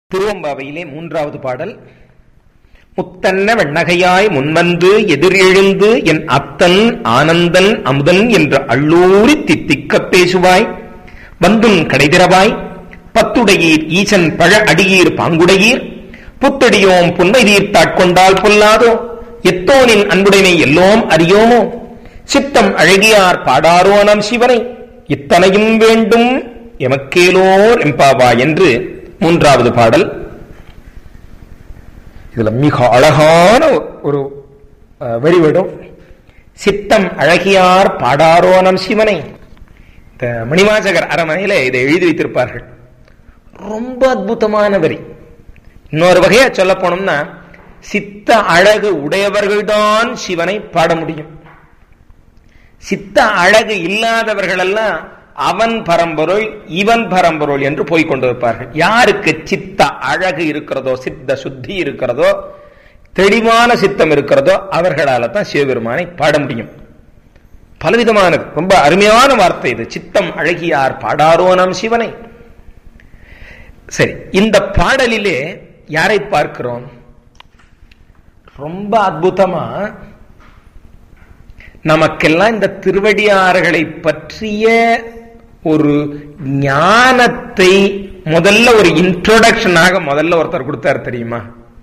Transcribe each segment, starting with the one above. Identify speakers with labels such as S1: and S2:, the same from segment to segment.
S1: திருவம்பாவையிலே மூன்றாவது பாடல் முத்தன்ன வெண்ணகையாய் முன்வந்து எதிரெழுந்து என் அத்தன் ஆனந்தன் அமுதன் என்று அள்ளூரி தித்திக்கப் பேசுவாய் வந்தும் கடைதிரவாய் பத்துடையீர் ஈசன் பழ அடியீர் பாங்குடையீர் புத்தடியோம் புன்மை தீர்த்தாட்கொண்டால் பொல்லாதோ எத்தோனின் அன்புடைமை எல்லோம் அறியோமோ சித்தம் அழகியார் பாடாரோ நம் சிவனை இத்தனையும் வேண்டும் எமக்கேலோர் எம்பாவா என்று மூன்றாவது பாடல் இதுல மிக அழகான ஒரு அஹ், வரிவிடும் சித்தம் அழகியார் பாடாரோ நம் சிவனை இந்த மணிவாசகர் அரமனையில இதை எழுதி வைத்திருப்பார்கள் ரொம்ப அற்புதமான வரி இன்னொரு வகையா சொல்ல போனோம்னா சித்த அழகு உடையவர்கள்தான் சிவனை பாட முடியும் சித்த அழகு இல்லாதவர்கள் எல்லாம் அவன் பரம்பொருள் இவன் பரம்பொருள் என்று போய்க் கொண்டிருப்பார்கள் யாருக்கு சித்த அழகு இருக்கிறதோ சித்த சுத்தி இருக்கிறதோ தெளிவான சித்தம் இருக்கிறதோ அவர்களால தான் சிவபெருமானை பாட முடியும் பலவிதமான ரொம்ப அருமையான வார்த்தை இது சித்தம் அழகியார் பாடாரோ நாம் சிவனை சரி இந்த பாடலிலே யாரை பார்க்கிறோம் ரொம்ப அற்புதமா நமக்கெல்லாம் இந்த திருவடியார்களை பற்றிய ஒரு ஞானத்தை முதல்ல ஒரு இன்ட்ரோடக்ஷனாக முதல்ல ஒருத்தர் கொடுத்தார் தெரியுமா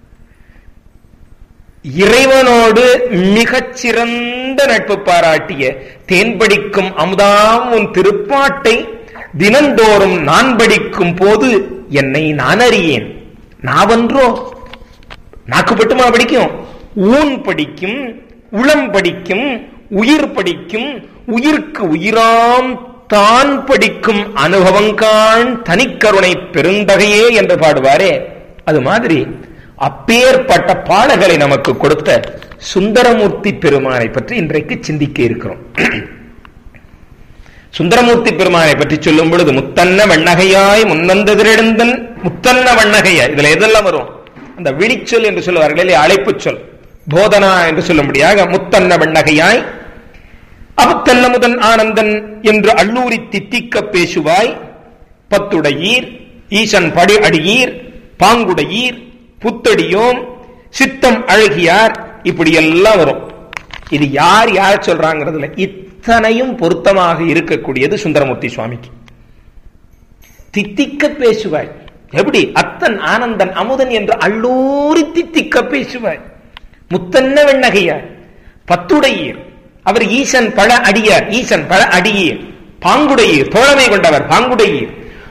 S1: இறைவனோடு மிகச் சிறந்த நட்பு பாராட்டிய தேன்படிக்கும் அமுதாம் உன் திருப்பாட்டை தினந்தோறும் நான் படிக்கும் போது என்னை நான் அறியேன் நாவன்றோ நாக்குப்பட்டுமா படிக்கும் ஊன் படிக்கும் உளம் படிக்கும் உயிர் படிக்கும் உயிர்க்கு உயிராம் தான் படிக்கும் அனுபவங்கான் தனிக்கருணை பெருந்தகையே என்று பாடுவாரே அது மாதிரி அப்பேற்பட்ட பாடல்களை நமக்கு கொடுத்த சுந்தரமூர்த்தி பெருமானை பற்றி இன்றைக்கு சிந்திக்க இருக்கிறோம் சுந்தரமூர்த்தி பெருமானை பற்றி சொல்லும் பொழுது முத்தன்ன வண்ணகையாய் முன்வந்ததிரெழுந்தன் முத்தன்ன வண்ணகையாய் இதுல எதெல்லாம் வரும் அந்த விழிச்சொல் என்று சொல்லுவார்கள் இல்லையா அழைப்புச் சொல் போதனா என்று சொல்லும்படியாக முத்தன்ன வண்ணகையாய் அபத்தன்ன முதன் ஆனந்தன் என்று அள்ளூரி தித்திக்க பேசுவாய் பத்துடையீர் ஈசன் படு அடியீர் பாங்குடையீர் புத்தடியோம் சித்தம் அழகியார் இப்படி எல்லாம் வரும் இது யார் யார் சொல்றாங்கிறதுல இத்தனையும் பொருத்தமாக இருக்கக்கூடியது சுந்தரமூர்த்தி சுவாமிக்கு தித்திக்க பேசுவாய் எப்படி அத்தன் ஆனந்தன் அமுதன் என்று அள்ளூரி தித்திக்க பேசுவாய் முத்தன்ன வெண்ணகையார் பத்துடையீர் அவர் ஈசன் பழ அடியார் ஈசன் பழ அடியீர் பாங்குடையீர் தோழமை கொண்டவர் பாங்குடையீர்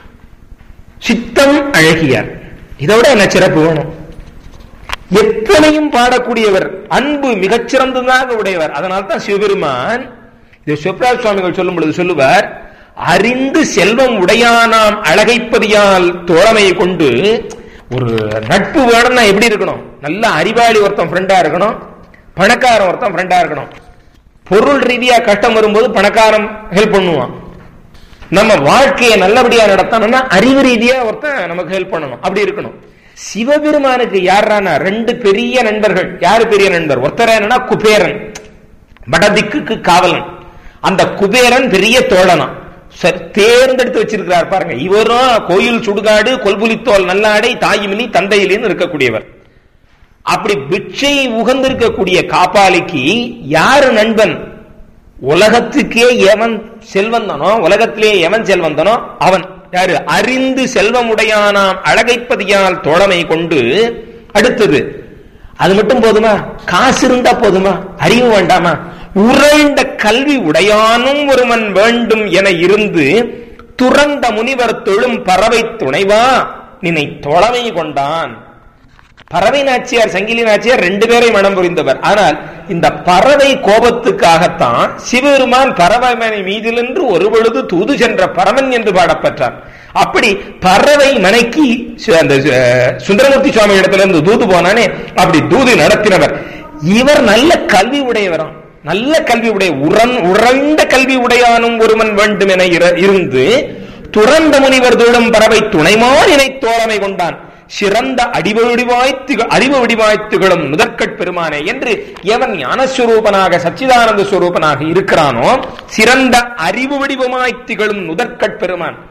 S1: சித்தம் அழகியார் இதோட என்ன சிறப்பு வேணும் எத்தனையும் பாடக்கூடியவர் அன்பு மிகச்சிறந்ததாக உடையவர் அதனால்தான் சிவபெருமான் இது சிவபிராஜ் சுவாமிகள் சொல்லும் பொழுது சொல்லுவார் அறிந்து செல்வம் உடையானாம் அழகைப்பதியால் தோழமை கொண்டு ஒரு நட்பு வேணும்னா எப்படி இருக்கணும் நல்ல அறிவாளி ஒருத்தன் ஃப்ரெண்டா இருக்கணும் பணக்காரன் ஒருத்தன் ஃப்ரெண்டா இருக்கணும் பொருள் ரீதியா கஷ்டம் வரும்போது பணக்காரன் ஹெல்ப் பண்ணுவான் நம்ம வாழ்க்கையை நல்லபடியா நடத்தணும்னா அறிவு ரீதியா ஒருத்தன் நமக்கு ஹெல்ப் பண்ணணும் அப்படி இருக்கணும் சிவபெருமானுக்கு யாரானா ரெண்டு பெரிய நண்பர்கள் யாரு பெரிய நண்பர் ஒருத்தர் என்னன்னா குபேரன் வடதிக்குக்கு காவலன் அந்த குபேரன் பெரிய தோழனா சரி தேர்ந்தெடுத்து வச்சிருக்கிறார் பாருங்க இவரும் கோயில் சுடுகாடு கொல்புலித்தோல் நல்லாடை தாயுமிலி தந்தையிலின்னு இருக்கக்கூடியவர் அப்படி பிட்சை உகந்திருக்கக்கூடிய காப்பாளிக்கு யாரு நண்பன் உலகத்துக்கே எவன் செல்வந்தனோ உலகத்திலே எவன் செல்வந்தனோ அவன் யாரு அறிந்து செல்வமுடையானாம் அழகைப்பதியால் தோழமை கொண்டு அடுத்தது அது மட்டும் போதுமா காசு இருந்தா போதுமா அறிவு வேண்டாமா உறைந்த கல்வி உடையானும் ஒருவன் வேண்டும் என இருந்து துறந்த முனிவர் தொழும் பறவை துணைவா நினை தோழமை கொண்டான் பறவை நாச்சியார் சங்கிலி நாச்சியார் ரெண்டு பேரை மனம் புரிந்தவர் ஆனால் இந்த பறவை கோபத்துக்காகத்தான் சிவபெருமான் பறவை மீதிலென்று ஒரு பொழுது தூது சென்ற பரமன் என்று பாடப்பெற்றார் அப்படி பறவை மனைக்கு சு- அந்த சு- சுந்தரமூர்த்தி சுவாமி இடத்துல இருந்து தூது போனானே அப்படி தூது நடத்தினவர் இவர் நல்ல கல்வி உடையவராம் நல்ல கல்வி உடைய உரன் உறைந்த கல்வி உடையானும் ஒருவன் வேண்டும் என இர- இருந்து துறந்த முனிவர் தோடும் பறவை துணைமான் இணை தோழமை கொண்டான் சிறந்த அடிவு வடிவாய்த்து அறிவு வடிவாய்த்துகளும் முதற்கட் பெருமானே என்று எவன் ஞானஸ்வரூபனாக சச்சிதானந்த ஸ்வரூபனாக இருக்கிறானோ சிறந்த அறிவு வடிவமாய் திகழும் முதற்கட் பெருமான்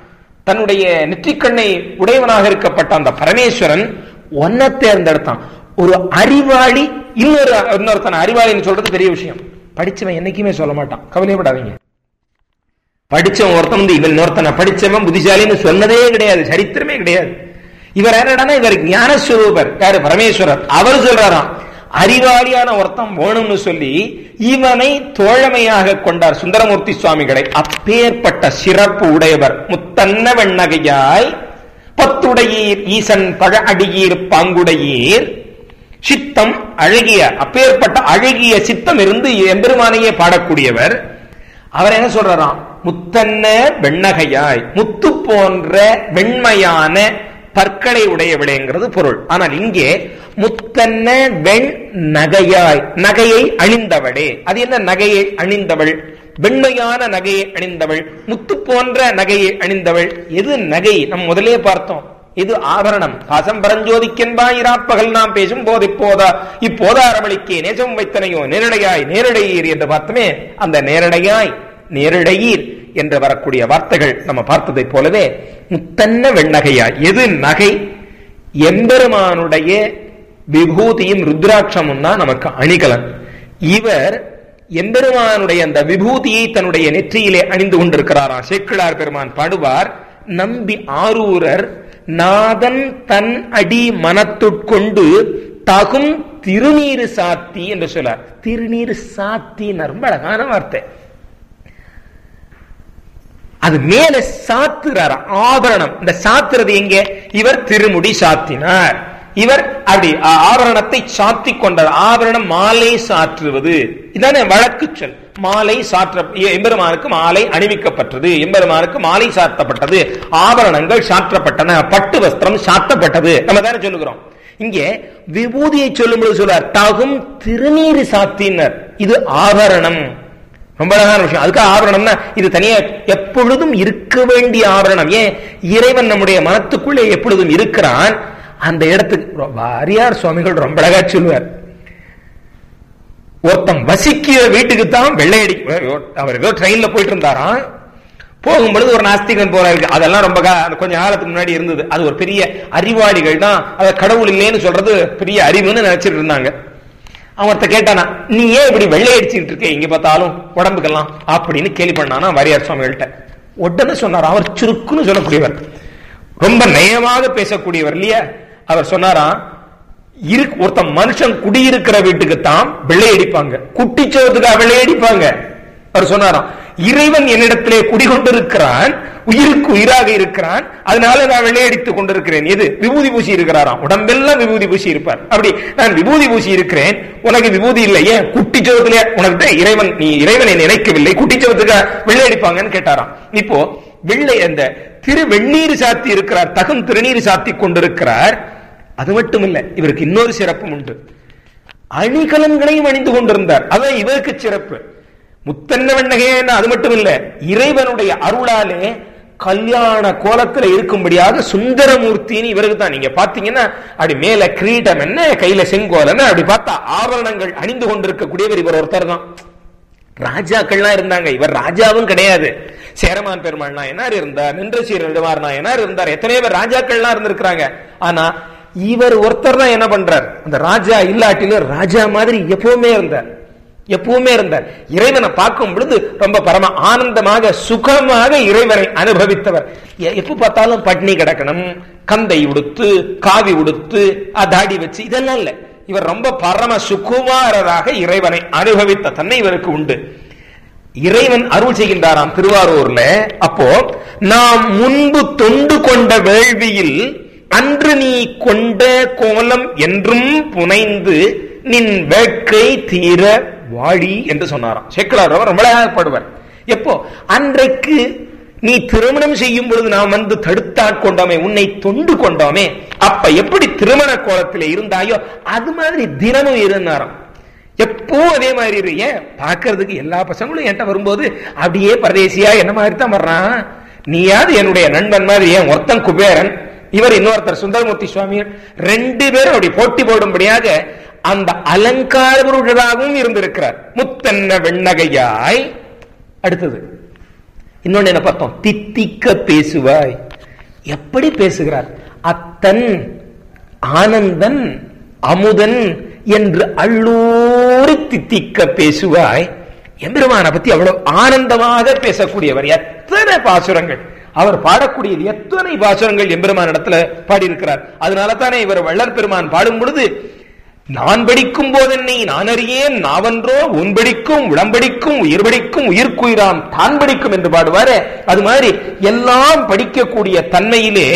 S1: தன்னுடைய நெற்றிக்கண்ணை உடையவனாக இருக்கப்பட்ட அந்த பரமேஸ்வரன் ஒன்ன தேர்ந்தெடுத்தான் ஒரு அறிவாளி இன்னொரு இன்னொருத்தன் அறிவாளின்னு சொல்றது பெரிய விஷயம் படிச்சவன் என்னைக்குமே சொல்ல மாட்டான் கவலைப்படாதீங்க படிச்சவன் ஒருத்தன் வந்து இவன் இன்னொருத்தனை படிச்சவன் புத்திசாலின்னு சொன்னதே கிடையாது சரித்திரமே கிடையாது இவர் யாரடானா இவர் ஞானஸ்வரூபர் யாரு பரமேஸ்வரர் அவர் சொல்றாராம் அறிவாளியான ஒருத்தன் வேணும்னு சொல்லி இவனை தோழமையாக கொண்டார் சுந்தரமூர்த்தி சுவாமிகளை அப்பேற்பட்ட சிறப்பு உடையவர் முத்தன்ன வெண்ணகையாய் பத்துடையீர் ஈசன் பழ அடியீர் பாங்குடையீர் சித்தம் அழகிய அப்பேற்பட்ட அழகிய சித்தம் இருந்து எம்பெருமானையே பாடக்கூடியவர் அவர் என்ன சொல்றாராம் முத்தன்ன வெண்ணகையாய் முத்து போன்ற வெண்மையான பற்களை உடையவிடைங்கிறது பொருள் ஆனால் இங்கே முத்தன்ன வெண் நகையாய் நகையை அணிந்தவளே அது என்ன நகையை அணிந்தவள் வெண்மையான நகையை அணிந்தவள் முத்து போன்ற நகையை அணிந்தவள் எது நகை நம் முதலே பார்த்தோம் இது ஆபரணம் பாசம் பரஞ்சோதிக்கென்பாய் இராப்பகல் நாம் பேசும் போது இப்போதா இப்போதாரமளிக்கே நேசம் வைத்தனையோ நேரடையாய் நேரடையீர் என்று பார்த்தோமே அந்த நேரடையாய் நேரடையீர் என்று வரக்கூடிய வார்த்தைகள் நம்ம பார்த்ததைப் போலவே முத்தன்ன வெண்ணகையாய் எது நகை எம்பெருமானுடைய விபூதியும் ருத்ராட்சமும் தான் நமக்கு அணிகலன் இவர் எம்பெருமானுடைய அந்த விபூதியை தன்னுடைய நெற்றியிலே அணிந்து கொண்டிருக்கிறாராம் சேக்கிழார் பெருமான் பாடுவார் நம்பி ஆரூரர் நாதன் தன் அடி மனத்துட்கொண்டு தகும் திருநீரு சாத்தி என்று சொல்லார் திருநீரு சாத்தி ரொம்ப அழகான வார்த்தை அது மேல சாத்துறார் ஆபரணம் இந்த சாத்துறது எங்க இவர் திருமுடி சாத்தினார் இவர் அப்படி ஆபரணத்தை சாத்தி கொண்டார் ஆபரணம் மாலை சாற்றுவது இதான வழக்கு சொல் மாலை சாற்ற எம்பெருமானுக்கு மாலை அணிவிக்கப்பட்டது எம்பெருமானுக்கு மாலை சாத்தப்பட்டது ஆபரணங்கள் சாற்றப்பட்டன பட்டு வஸ்திரம் சாத்தப்பட்டது நம்ம தானே சொல்லுகிறோம் இங்கே விபூதியை சொல்லும்போது சொல்றார் தகும் திருநீர் சாத்தினர் இது ஆபரணம் ரொம்ப அழகான விஷயம் அதுக்காக ஆபரணம்னா இது தனியா எப்பொழுதும் இருக்க வேண்டிய ஆபரணம் ஏன் இறைவன் நம்முடைய மனத்துக்குள்ளே எப்பொழுதும் இருக்கிறான் அந்த இடத்துக்கு வாரியார் சுவாமிகள் ரொம்ப அழகா சொல்லுவார் ஒருத்தன் வசிக்கிற வீட்டுக்கு தான் வெள்ளை அடி அவர் ஏதோ ட்ரெயின்ல போயிட்டு இருந்தாராம் போகும்பொழுது ஒரு நாஸ்திகன் போல இருக்கு அதெல்லாம் ரொம்ப கொஞ்ச காலத்துக்கு முன்னாடி இருந்தது அது ஒரு பெரிய அறிவாளிகள் தான் அத கடவுள் இல்லைன்னு சொல்றது பெரிய அறிவுன்னு நினைச்சிட்டு இருந்தாங்க அவர்த்த கேட்டானா நீ ஏன் இப்படி வெள்ளை அடிச்சுட்டு இருக்க எங்க பார்த்தாலும் உடம்புக்கெல்லாம் அப்படின்னு கேள்வி பண்ணானா வாரியார் சுவாமிகள்ட்ட உடனே சொன்னார் அவர் சுருக்குன்னு சொல்லக்கூடியவர் ரொம்ப நயமாக பேசக்கூடியவர் இல்லையா அவர் சொன்னாராம் இரு ஒருத்தன் மனுஷன் குடியிருக்கிற வீட்டுக்கு தான் வெள்ளை அடிப்பாங்க குட்டிச்சோத்துக்காக வெள்ளை அடிப்பாங்க அவர் சொன்னாராம் இறைவன் என்னிடத்திலே குடிகொண்டிருக்கிறான் உயிருக்கு உயிராக இருக்கிறான் அதனால நான் வெள்ளையடித்துக் கொண்டிருக்கிறேன் எது விபூதி பூசி இருக்கிறாராம் உடம்பெல்லாம் விபூதி பூசி இருப்பார் அப்படி நான் விபூதி பூசி இருக்கிறேன் உனக்கு விபூதி இல்லை ஏன் குட்டிச்சவத்திலே உனக்கு இறைவன் நீ இறைவனை நினைக்கவில்லை குட்டிச்சவத்துக்கு வெள்ளை அடிப்பாங்கன்னு கேட்டாராம் இப்போ வெள்ளை அந்த திரு வெந்நீர் சாத்தி இருக்கிறார் தகும் திருநீர் சாத்தி கொண்டிருக்கிறார் அது மட்டும் இல்ல இவருக்கு இன்னொரு சிறப்பும் உண்டு அணிகலன்களையும் அணிந்து கொண்டிருந்தார் அதான் இவருக்கு சிறப்பு முத்தன்ன வெண்ணகையன்னு அது மட்டும் இல்ல இறைவனுடைய அருளாலே கல்யாண கோலத்துல இருக்கும்படியாக சுந்தரமூர்த்தின்னு இவருக்கு தான் நீங்க பாத்தீங்கன்னா அப்படி மேல கிரீடம் என்ன கையில செங்கோலன்னு அப்படி பார்த்தா ஆபரணங்கள் அணிந்து கொண்டிருக்கக்கூடியவர் இவர் ஒருத்தர் தான் ராஜாக்கள்லாம் இருந்தாங்க இவர் ராஜாவும் கிடையாது சேரமான் பெருமாள் நாயனார் இருந்தார் நின்ற சீரடுவார் நாயனார் இருந்தார் எத்தனையோ பேர் ராஜாக்கள்லாம் இருந்திருக்கிறாங்க ஆனா இவர் ஒருத்தர் தான் என்ன பண்றார் அந்த ராஜா இல்லாட்டிலும் ராஜா மாதிரி எப்பவுமே இருந்தார் எப்பவுமே இருந்தார் இறைவனை பார்க்கும் பொழுது ரொம்ப பரம ஆனந்தமாக சுகமாக இறைவனை அனுபவித்தவர் எப்ப பார்த்தாலும் பட்னி கிடக்கணும் கந்தை உடுத்து காவி உடுத்து தாடி வச்சு இதெல்லாம் இல்ல இவர் ரொம்ப பரம சுகுமாரராக இறைவனை அனுபவித்த தன்னை இவருக்கு உண்டு இறைவன் அருள் செய்கின்றாராம் திருவாரூர்ல அப்போ நாம் முன்பு தொண்டு கொண்ட வேள்வியில் அன்று நீ கொண்ட கோலம் என்றும் புனைந்து நின் வேட்கை தீர வாழி என்று சொன்னாராம் சேக்கலார் ரொம்ப அழகாகப்படுவார் எப்போ அன்றைக்கு நீ திருமணம் செய்யும் பொழுது நாம் வந்து தடுத்தாட்கொண்டோமே உன்னை தொண்டு கொண்டோமே அப்ப எப்படி திருமண கோலத்தில் இருந்தாயோ அது மாதிரி தினமும் இருந்தாராம் எப்போ அதே மாதிரி இரு ஏன் பாக்குறதுக்கு எல்லா பசங்களும் என்கிட்ட வரும்போது அப்படியே பரதேசியா என்ன மாதிரி தான் வர்றான் நீயாவது என்னுடைய நண்பன் மாதிரி ஏன் ஒருத்தன் குபேரன் இவர் இன்னொருத்தர் சுந்தரமூர்த்தி சுவாமி ரெண்டு பேரும் அப்படி போட்டி போடும்படியாக அந்த அலங்கார பொருளாகவும் இருந்திருக்கிறார் முத்தன்ன வெண்ணகையாய் அடுத்தது இன்னொன்னு என்ன பார்த்தோம் தித்திக்க பேசுவாய் எப்படி பேசுகிறார் அத்தன் ஆனந்தன் அமுதன் என்று அள்ளூரி தித்திக்க பேசுவாய் எம்பெருமானை பத்தி அவ்வளவு ஆனந்தமாக பேசக்கூடியவர் எத்தனை பாசுரங்கள் அவர் பாடக்கூடியது எத்தனை பாசுரங்கள் எம்பெருமான் இடத்துல பாடியிருக்கிறார் அதனால தானே இவர் வள்ளல் பெருமான் பாடும் பொழுது நான் படிக்கும் போதென்னை நான் அறியேன் நாவன்றோ உன்படிக்கும் உடம்படிக்கும் உயிர்படிக்கும் உயிர்க்குயிராம் தான் படிக்கும் என்று பாடுவாரு அது மாதிரி எல்லாம் படிக்கக்கூடிய தன்மையிலே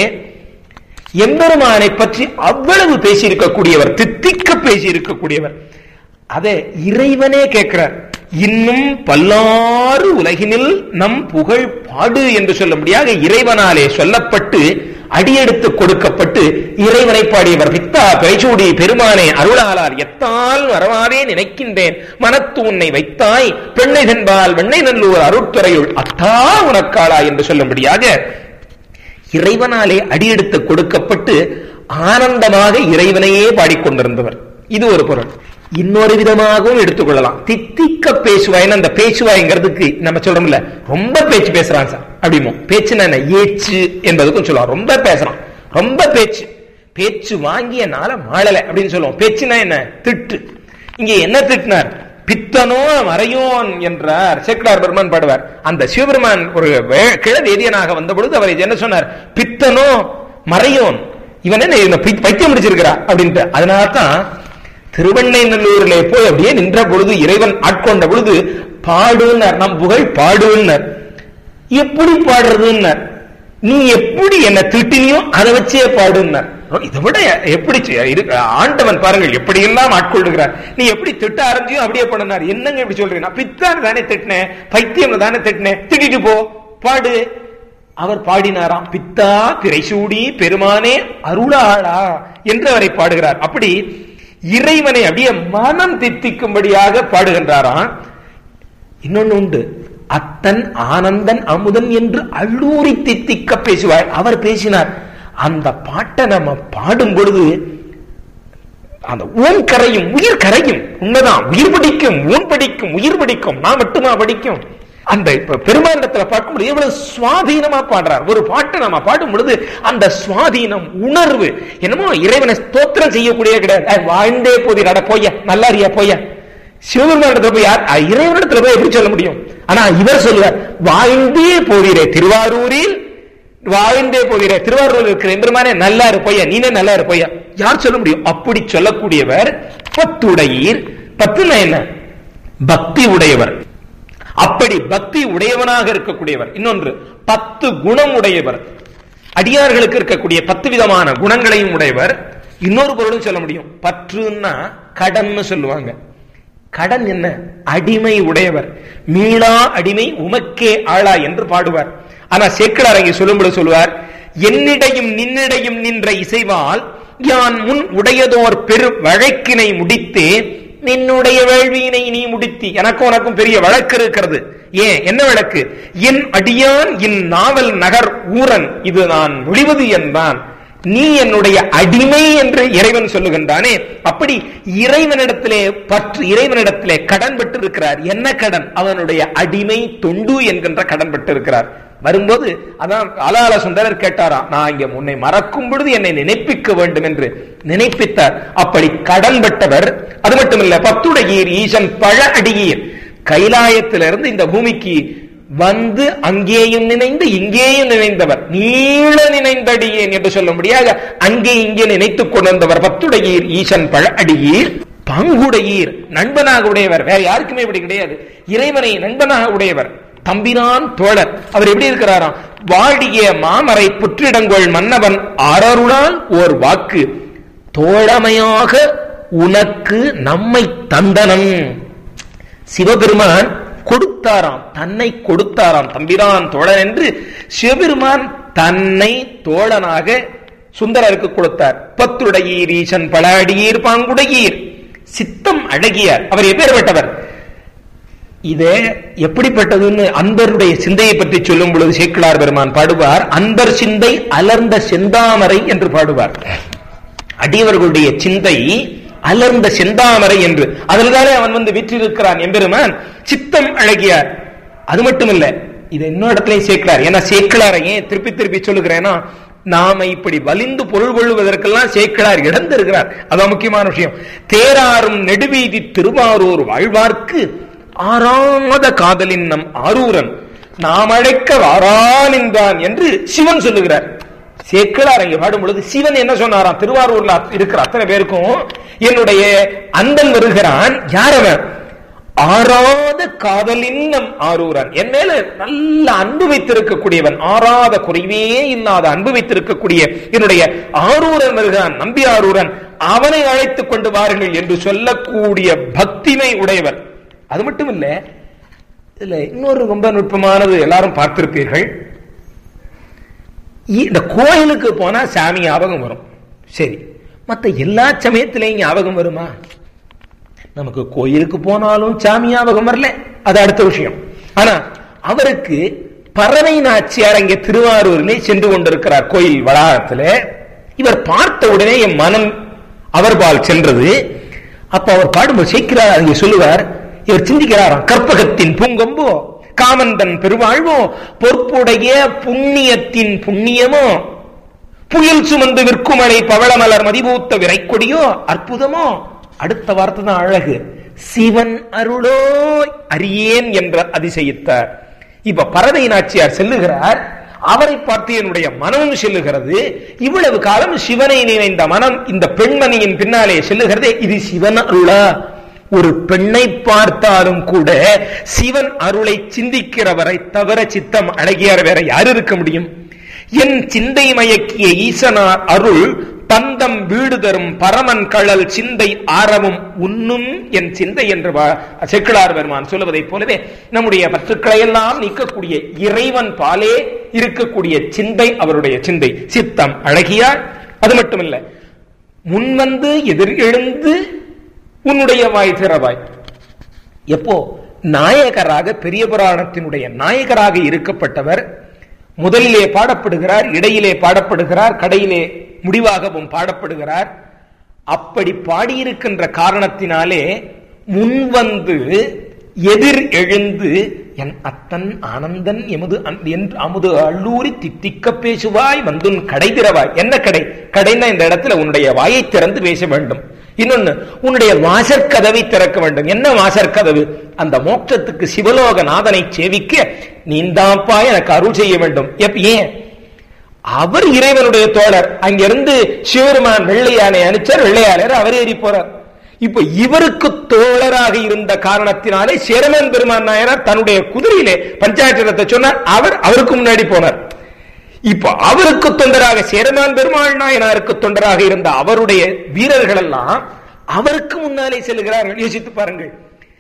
S1: எம்பெருமானை பற்றி அவ்வளவு பேசியிருக்கக்கூடியவர் தித்திக்க பேசியிருக்கக்கூடியவர் அதை இறைவனே கேட்கிறார் இன்னும் பல்லாறு உலகினில் நம் புகழ் பாடு என்று சொல்ல முடியாத இறைவனாலே சொல்லப்பட்டு அடியெடுத்து கொடுக்கப்பட்டு இறைவனை பாடியவர் பித்தா பிழைச்சூடி பெருமானே அருளாளார் எத்தால் வரவாதே நினைக்கின்றேன் மனத்து உன்னை வைத்தாய் பெண்ணை தென்பால் வெண்ணை நல்லூர் அருட்துறையுள் அத்தா உனக்காளா என்று சொல்லும்படியாக இறைவனாலே அடியெடுத்து கொடுக்கப்பட்டு ஆனந்தமாக இறைவனையே பாடிக்கொண்டிருந்தவர் இது ஒரு பொருள் இன்னொரு விதமாகவும் எடுத்துக்கொள்ளலாம் தித்திக்க பேசுவாய்ன்னு அந்த பேசுவாய்ங்கிறதுக்கு நம்ம சொல்றோம்ல ரொம்ப பேச்சு பேசுறான் சார் அப்படிமோ பேச்சுன்னா என்ன ஏச்சு என்பதுக்கும் சொல்லுவோம் ரொம்ப பேசுறான் ரொம்ப பேச்சு பேச்சு வாங்கிய நாள மாளலை அப்படின்னு சொல்லுவோம் பேச்சுனா என்ன திட்டு இங்க என்ன திட்டினார் பித்தனோ மறையோன் என்றார் சேக்கடார் பெருமான் பாடுவார் அந்த சிவபெருமான் ஒரு கிழவேதியனாக வந்த பொழுது அவர் என்ன சொன்னார் பித்தனோ மறையோன் இவன் என்ன இவனை பைத்தியம் முடிச்சிருக்கிறா அப்படின்ட்டு அதனால்தான் திருவண்ணைநல்லூரிலே போய் அப்படியே நின்ற பொழுது இறைவன் ஆட்கொண்ட பொழுது பாடுனர் நம் புகழ் பாடுனர் எப்படி பாடுறதுன்னர் நீ எப்படி என்ன திட்டினியோ அதை வச்சே பாடுனர் இதை விட எப்படி ஆண்டவன் பாருங்கள் எப்படி எல்லாம் ஆட்கொள்ளுகிறார் நீ எப்படி திட்ட ஆரம்பிச்சியும் அப்படியே பண்ணினார் என்னங்க இப்படி சொல்றீங்க பித்தான் தானே திட்டினேன் பைத்தியம் தானே திட்டினேன் திட்டிட்டு போ பாடு அவர் பாடினாராம் பித்தா பிறைசூடி பெருமானே அருளாளா என்று அவரை பாடுகிறார் அப்படி இறைவனை அப்படியே மனம் தித்திக்கும்படியாக பாடுகின்றாராம் இன்னொன்னு உண்டு அத்தன் ஆனந்தன் அமுதன் என்று அள்ளூரி தித்திக்க பேசுவார் அவர் பேசினார் அந்த பாட்டை நம்ம பாடும் பொழுது அந்த ஊன் கரையும் உயிர் கரையும் உண்மைதான் உயிர் படிக்கும் ஊன் படிக்கும் உயிர் படிக்கும் நான் மட்டுமா படிக்கும் அந்த பெருமாண்டத்துல பார்க்கும்போது எவ்வளவு சுவாதீனமா பாடுறார் ஒரு பாட்டை நம்ம பாடும் பொழுது அந்த சுவாதீனம் உணர்வு என்னமோ இறைவனை ஸ்தோத்திரம் செய்யக்கூடிய கிடையாது வாழ்ந்தே போதி நட போய நல்லாரியா போய சிவபெருமானிடத்துல போய் யார் இறைவனிடத்துல போய் எப்படி சொல்ல முடியும் ஆனா இவர் சொல்லுவார் வாழ்ந்தே போகிறே திருவாரூரில் வாழ்ந்தே போகிற திருவாரூரில் இருக்கிற எம்பெருமானே நல்லா இருப்பையா நீனே நல்லா இருப்பையா யார் சொல்ல முடியும் அப்படி சொல்லக்கூடியவர் பத்துடையீர் பத்துனா என்ன பக்தி உடையவர் அப்படி பக்தி உடையவனாக இருக்கக்கூடியவர் இன்னொன்று பத்து குணம் உடையவர் அடியார்களுக்கு இருக்கக்கூடிய பத்து விதமான குணங்களையும் உடையவர் இன்னொரு பொருளும் சொல்ல முடியும் பற்றுன்னா கடன்னு சொல்லுவாங்க கடன் என்ன அடிமை உடையவர் மீளா அடிமை உமக்கே ஆளா என்று பாடுவார் ஆனா சேக்கடார் அங்கே சொல்லும்போது சொல்லுவார் என்னிடையும் நின்னிடையும் நின்ற இசைவால் யான் முன் உடையதோர் பெரு வழக்கினை முடித்தேன் நின்னுடைய வேள்வியினை நீ முடித்தி எனக்கும் உனக்கும் பெரிய வழக்கு இருக்கிறது ஏன் என்ன வழக்கு என் அடியான் இன் நாவல் நகர் ஊரன் இது நான் முடிவது என்பான் நீ என்னுடைய அடிமை என்று இறைவன் சொல்லுகின்றானே அப்படி இறைவனிடத்திலே பற்று இறைவனிடத்திலே கடன் பட்டு இருக்கிறார் என்ன கடன் அவனுடைய அடிமை தொண்டு என்கின்ற கடன் பட்டு இருக்கிறார் வரும்போது அதான் அலால சுந்தரர் கேட்டாராம் நான் இங்க உன்னை மறக்கும் பொழுது என்னை நினைப்பிக்க வேண்டும் என்று நினைப்பித்தார் அப்படி கடன் பட்டவர் அது மட்டுமல்ல பத்துடையீர் ஈசன் பழ அடியீர் கைலாயத்திலிருந்து இந்த பூமிக்கு வந்து அங்கேயும் நினைந்து இங்கேயும் நினைந்தவர் நீள நினைந்தடியேன் என்று சொல்ல முடியாத அங்கே இங்கே நினைத்துக் கொண்டிருந்தவர் பத்துடையீர் ஈசன் பழ அடியீர் பங்குடையீர் நண்பனாக உடையவர் வேற யாருக்குமே இப்படி கிடையாது இறைவனை நண்பனாக உடையவர் தம்பிரான் தோழர் அவர் எப்படி இருக்கிறாராம் வாடிய மாமரை புற்றிடங்கொள் மன்னவன் ஆரருளால் ஓர் வாக்கு தோழமையாக உனக்கு நம்மை தந்தனம் சிவபெருமான் கொடுத்தாராம் தன்னை கொடுத்தாராம் தம்பிரான் தோழன் என்று சிவபெருமான் தன்னை தோழனாக சுந்தரருக்கு கொடுத்தார் பத்துடையீர் ஈசன் பலாடியீர் பாங்குடையீர் சித்தம் அழகியார் அவர் எப்பேற்பட்டவர் இதே எப்படிப்பட்டதுன்னு அன்பருடைய சிந்தையை பற்றி சொல்லும் பொழுது சேக்கிழார் பெருமான் பாடுவார் அன்பர் சிந்தை அலர்ந்த செந்தாமரை என்று பாடுவார் அடியவர்களுடைய சிந்தை அலர்ந்த செந்தாமரை என்று அதில்தானே அவன் வந்து விற்றிருக்கிறான் எம்பெருமான் சித்தம் அழகியார் அது மட்டுமல்ல இது இன்னொரு இடத்துலயும் சேர்க்கிறார் ஏன்னா சேர்க்கலார ஏன் திருப்பி திருப்பி சொல்லுகிறேன்னா நாம இப்படி வலிந்து பொருள் கொள்வதற்கெல்லாம் சேக்கிழார் இழந்திருக்கிறார் அதான் முக்கியமான விஷயம் தேராரும் நெடுவீதி திருவாரூர் வாழ்வார்க்கு ஆறாத காதலின் நம் ஆரூரன் நாம் அழைக்க வாரான் என்றான் என்று சிவன் சொல்லுகிறார் சேக்கிழார் அங்கே பாடும் பொழுது சிவன் என்ன சொன்னாராம் திருவாரூர்ல இருக்கிற அத்தனை பேருக்கும் என்னுடைய அந்தன் வருகிறான் யார் அவன் ஆறாத காதலின் நம் ஆரூரன் என் மேல நல்ல அன்பு வைத்திருக்கக்கூடியவன் ஆறாத குறைவே இல்லாத அன்பு வைத்திருக்கக்கூடிய என்னுடைய ஆரூரன் வருகிறான் நம்பி ஆரூரன் அவனை அழைத்துக் கொண்டு வாருங்கள் என்று சொல்லக்கூடிய பக்திமை உடையவர் அது மட்டும் இல்ல இதுல இன்னொரு ரொம்ப நுட்பமானது எல்லாரும் பார்த்திருப்பீர்கள் இந்த கோயிலுக்கு போனா சாமி ஞாபகம் வரும் சரி மற்ற எல்லா சமயத்திலையும் ஞாபகம் வருமா நமக்கு கோயிலுக்கு போனாலும் சாமி ஞாபகம் வரல அது அடுத்த விஷயம் ஆனா அவருக்கு பறவை நாச்சியார் அங்கே திருவாரூரிலே சென்று கொண்டிருக்கிறார் கோயில் வளாகத்துல இவர் பார்த்த உடனே என் மனம் அவர்பால் சென்றது அப்ப அவர் பாடும்போது சேர்க்கிறார் அங்கே சொல்லுவார் இவர் சிந்திக்கிறாராம் கற்பகத்தின் பூங்கொம்போ காமந்தன் பெருவாழ்வோ பொற்புடைய புண்ணியத்தின் புண்ணியமோ புயல் சுமந்து விற்குமலை பவளமலர் மதிபூத்த விரைக்கொடியோ அற்புதமோ அடுத்த வார்த்தை தான் அழகு சிவன் அருளோ அறியேன் என்ற அதிசயித்தார் இப்ப பறவை நாச்சியார் செல்லுகிறார் அவரை பார்த்து என்னுடைய மனமும் செல்லுகிறது இவ்வளவு காலம் சிவனை நினைந்த மனம் இந்த பெண்மணியின் பின்னாலே செல்லுகிறதே இது சிவன் அருளா ஒரு பெண்ணை பார்த்தாலும் கூட சிவன் அருளை சிந்திக்கிறவரை தவிர சித்தம் அழகியார் வேற யார் இருக்க முடியும் என் சிந்தை மயக்கிய ஈசனார் அருள் பந்தம் வீடு தரும் பரமன் கழல் சிந்தை ஆரவும் உண்ணும் என் சிந்தை என்று செக்கிழார் பெருமான் சொல்லுவதைப் போலவே நம்முடைய பற்றுக்களை எல்லாம் நீக்கக்கூடிய இறைவன் பாலே இருக்கக்கூடிய சிந்தை அவருடைய சிந்தை சித்தம் அழகியார் அது மட்டுமல்ல முன்வந்து எதிர் எழுந்து உன்னுடைய வாய் திறவாய் எப்போ நாயகராக பெரிய புராணத்தினுடைய நாயகராக இருக்கப்பட்டவர் முதலிலே பாடப்படுகிறார் இடையிலே பாடப்படுகிறார் கடையிலே முடிவாகவும் பாடப்படுகிறார் அப்படி பாடியிருக்கின்ற காரணத்தினாலே முன்வந்து எதிர் எழுந்து என் அத்தன் ஆனந்தன் எமது என்று அமுது அள்ளூரி தித்திக்க பேசுவாய் வந்துன் கடை திறவாய் என்ன கடை கடைன்னா இந்த இடத்துல உன்னுடைய வாயை திறந்து பேச வேண்டும் இன்னொன்னு உன்னுடைய வாசற்கதவை திறக்க வேண்டும் என்ன வாசற்கதவு அந்த மோட்சத்துக்கு சிவலோக நாதனை சேவிக்க நீந்தாப்பா எனக்கு அருள் செய்ய வேண்டும் எப்ப ஏன் அவர் இறைவனுடைய தோழர் அங்கிருந்து சிவருமான் வெள்ளையானை அனுச்சார் வெள்ளையாளர் அவர் ஏறி போறார் இப்ப இவருக்கு தோழராக இருந்த காரணத்தினாலே சேரமன் பெருமான் நாயனார் தன்னுடைய குதிரையிலே பஞ்சாயத்து சொன்னார் அவர் அவருக்கு முன்னாடி போனார் இப்ப அவருக்கு தொண்டராக சேரமான் பெருமாள் நாயனாருக்கு தொண்டராக இருந்த அவருடைய வீரர்கள் எல்லாம் அவருக்கு முன்னாலே செல்கிறார்கள் யோசித்து பாருங்கள்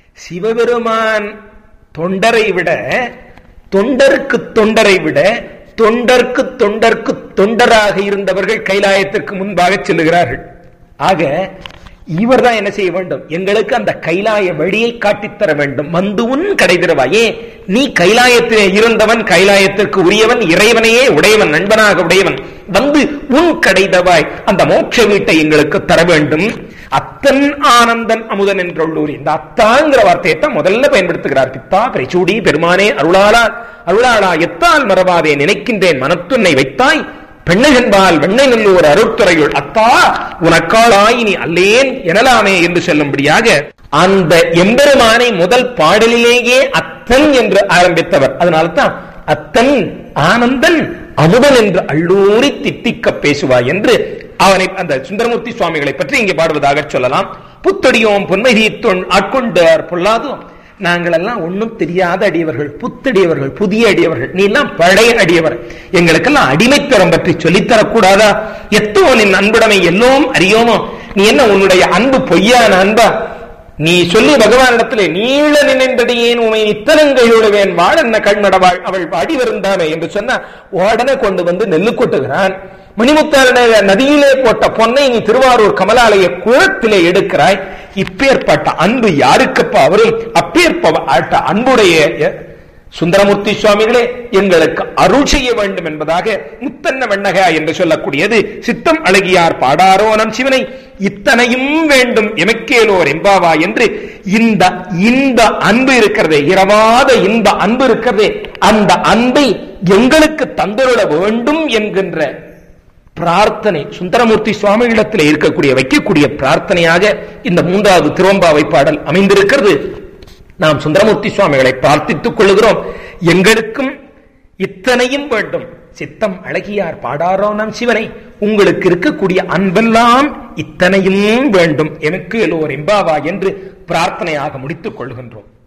S1: சிவபெருமான் தொண்டரை விட தொண்டருக்கு தொண்டரை விட தொண்டர்க்கு தொண்டர்க்கு தொண்டராக இருந்தவர்கள் கைலாயத்திற்கு முன்பாக செல்லுகிறார்கள் ஆக இவர் தான் என்ன செய்ய வேண்டும் எங்களுக்கு அந்த கைலாய வழியை காட்டித்தர வேண்டும் வந்து உன் கடைதிரவாயே நீ கைலாயத்திலே இருந்தவன் கைலாயத்திற்கு உரியவன் இறைவனையே உடையவன் நண்பனாக உடையவன் வந்து உன் கடைதவாய் அந்த மோட்ச வீட்டை எங்களுக்கு தர வேண்டும் அத்தன் ஆனந்தன் அமுதன் என்றுள்ளூர் இந்த அத்தாங்கிற வார்த்தையை தான் முதல்ல பயன்படுத்துகிறார் பித்தா பிரைச்சூடி பெருமானே அருளாளா அருளாளா எத்தால் மறவாதே நினைக்கின்றேன் மனத்துன்னை வைத்தாய் பெண்ணுகன்பால் வெண்ணை நல்லூர் அருட்துறையுள் அத்தா உனக்காளாய் நீ அல்லேன் எனலாமே என்று சொல்லும்படியாக அந்த எம்பெருமானை முதல் பாடலிலேயே அத்தன் என்று ஆரம்பித்தவர் அதனால்தான் அத்தன் ஆனந்தன் அமுதன் என்று அள்ளூரி தித்திக்க பேசுவாய் என்று அவனை அந்த சுந்தரமூர்த்தி சுவாமிகளை பற்றி இங்கே பாடுவதாக சொல்லலாம் புத்தடியோம் பொன்மைதி ஆட்கொண்டார் பொல்லாதும் நாங்கள் எல்லாம் ஒன்றும் தெரியாத அடியவர்கள் புத்தடியவர்கள் புதிய அடியவர்கள் நீ எல்லாம் பழைய அடியவர் எங்களுக்கெல்லாம் அடிமைத்தரம் பற்றி சொல்லித்தரக்கூடாதா எத்தோ நின் அன்புடைமை எல்லோரும் அறியோமோ நீ என்ன உன்னுடைய அன்பு பொய்யான அன்பா நீ சொல்லி பகவானிடத்திலே நீள நினைந்தடியேன் உமை நித்தனங்கையுடுவேன் வாழ் என்ன கண்மடவாள் அவள் அடி வருந்தானே என்று சொன்னா உடனே கொண்டு வந்து நெல்லு கொட்டுகிறான் மணிமுத்தாரன நதியிலே போட்ட பொன்னை நீ திருவாரூர் கமலாலய குளத்திலே எடுக்கிறாய் இப்பேற்பட்ட அன்பு யாருக்கப்பா அவரும் அப்பேற்பட்ட அன்புடைய சுந்தரமூர்த்தி சுவாமிகளே எங்களுக்கு அருள் செய்ய வேண்டும் என்பதாக முத்தன்ன வெண்ணகா என்று சொல்லக்கூடியது சித்தம் அழகியார் பாடாரோ நம் சிவனை இத்தனையும் வேண்டும் எமக்கேலோர் எம்பாவா என்று இந்த இந்த அன்பு இருக்கிறதே இரவாத இந்த அன்பு இருக்கிறதே அந்த அன்பை எங்களுக்கு தந்தருள வேண்டும் என்கின்ற பிரார்த்தனை சுந்தரமூர்த்தி சுவாமிகளிடத்தில் இருக்கக்கூடிய வைக்கக்கூடிய பிரார்த்தனையாக இந்த மூன்றாவது திருவம்பாவை பாடல் அமைந்திருக்கிறது நாம் சுந்தரமூர்த்தி சுவாமிகளை பிரார்த்தித்துக் கொள்கிறோம் எங்களுக்கும் இத்தனையும் வேண்டும் சித்தம் அழகியார் பாடாரோ நம் சிவனை உங்களுக்கு இருக்கக்கூடிய அன்பெல்லாம் இத்தனையும் வேண்டும் எனக்கு எல்லோர் எம்பாவா என்று பிரார்த்தனையாக முடித்துக் கொள்கின்றோம்